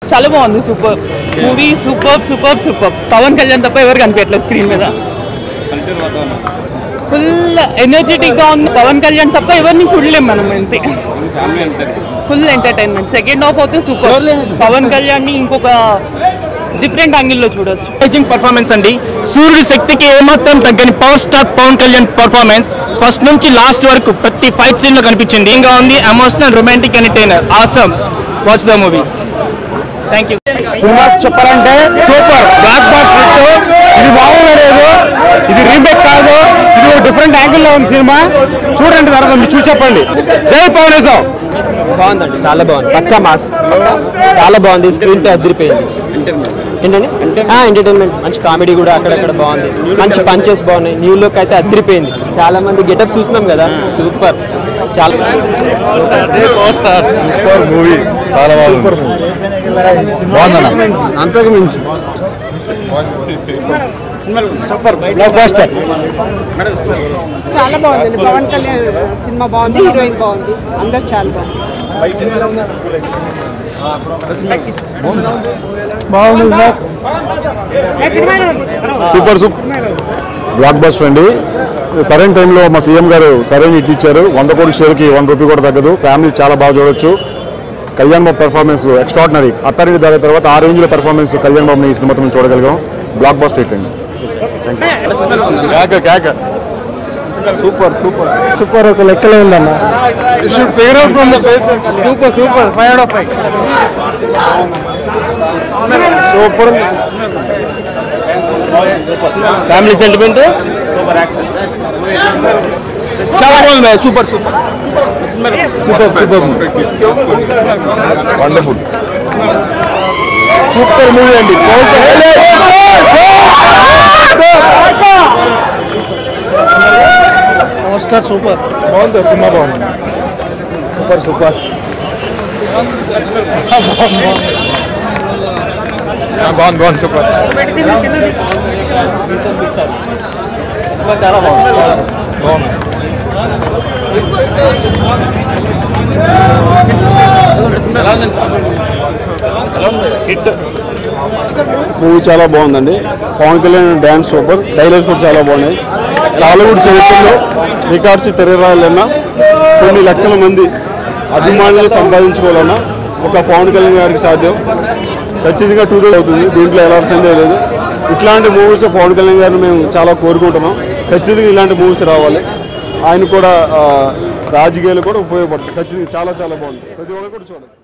చాలా బాగుంది super movie super super super Pawan Kalyan తప్ప ఎవరు కనిపించట్లేదు స్క్రీన్ మీద ఫుల్ ఎనర్జెటిక్ గా ఉంది పవన్ కళ్యాణ్ తప్ప ఎవరిని చూడలేం మనం ఇంతే ఫుల్ ఎంటర్టైన్మెంట్ సెకండ్ హాఫ్ అయితే సూపర్ పవన్ కళ్యాణ్ ని ఇంకొక డిఫరెంట్ యాంగిల్లో చూడొచ్చు అమేజింగ్ పర్ఫార్మెన్స్ అండి సూర్యుడి శక్తికి ఏమాత్రం తగ్గని power star Pawan Kalyan performance first నుంచి లాస్ట్ వరకు ప్రతి ఫైట్ సీన్ లో కనిపించింది ఇంకా ఉంది emotional romantic entertainer awesome watch the movie thank you సినిమా చెప్పాలంటే సూపర్ బ్లాక్ బాస్ హిట్ ఇది బాగుండలేదు ఇది రీమేక్ కాదు ఇది ఒక డిఫరెంట్ యాంగిల్ లో ఉంది సినిమా చూడండి తర్వాత మీరు చూసి చెప్పండి జై పవనేశం బాగుందండి చాలా బాగుంది పక్కా మాస్ చాలా బాగుంది స్క్రీన్ పే అదిరిపోయింది ఏంటండి ఎంటర్టైన్మెంట్ మంచి కామెడీ కూడా అక్కడక్కడ బాగుంది మంచి పంచెస్ బాగున్నాయి న్యూ లుక్ అయితే అదిరిపోయింది చాలా మంది గెటప్ చూస్తున్నాం కదా సూపర్ చాలా సూపర్ మూవీ చాలా బాగుంది బాగుందన్న అంతకు మించి సూపర్ బ్లాక్ బాస్టర్ చాలా బాగుందండి పవన్ కళ్యాణ్ సినిమా బాగుంది హీరోయిన్ బాగుంది అందరు చాలా బాగుంది బాగుంది సూపర్ సూపర్ బ్లాక్ బస్టర్ అండి సరైన టైంలో మా సీఎం గారు సరైన ఇట్ ఇచ్చారు వంద కోట్ల షేర్కి వన్ రూపీ కూడా తగ్గదు ఫ్యామిలీ చాలా బాగా చూడొచ్చు కళ్యాణ్ బాబు పెర్ఫార్మెన్స్ ఎక్స్ట్రాడినరీ అత్తారింటి దాని తర్వాత ఆ రేంజ్లో పెర్ఫార్మెన్స్ కళ్యాణ్ బాబుని ఈ సినిమాతో మేము చూడగలిగాం బ్లాక్ బస్టర్ హిట్ అండి సూపర్ సూపర్ సూపర్ ఒక లెక్కలే ఉందన్న should figure out from the face super super five out of five super family sentiment చాలా బాగుంది super super super super wonderful super movie అండి పోస్టర్ సూపర్ బాగుంది సార్ సినిమా బాగుంది సూపర్ సూపర్ బాగుంది బాగుంది సూపర్ చాలా బాగుంది బాగుంది మూవీ చాలా బాగుందండి Pawan Kalyan dance super dialogues కూడా చాలా బాగున్నాయి టాలీవుడ్ చరిత్రలో రికార్డ్స్ తిరగాలన్నా కొన్ని లక్షల మంది అభిమానులు సంపాదించుకోవాలన్నా ఒక పవన్ కళ్యాణ్ గారికి సాధ్యం ఖచ్చితంగా టూ థౌసండ్ అవుతుంది దీంట్లో ఎలా సందేహం లేదు ఇట్లాంటి మూవీస్ పవన్ కళ్యాణ్ గారిని మేము చాలా కోరుకుంటున్నాం ఖచ్చితంగా ఇలాంటి మూవీస్ రావాలి ఆయన కూడా ఆ, రాజకీయాలు కూడా ఉపయోగపడుతుంది ఖచ్చితంగా చాలా చాలా బాగుంది ప్రతి ఒక్కరు కూడా చూడండి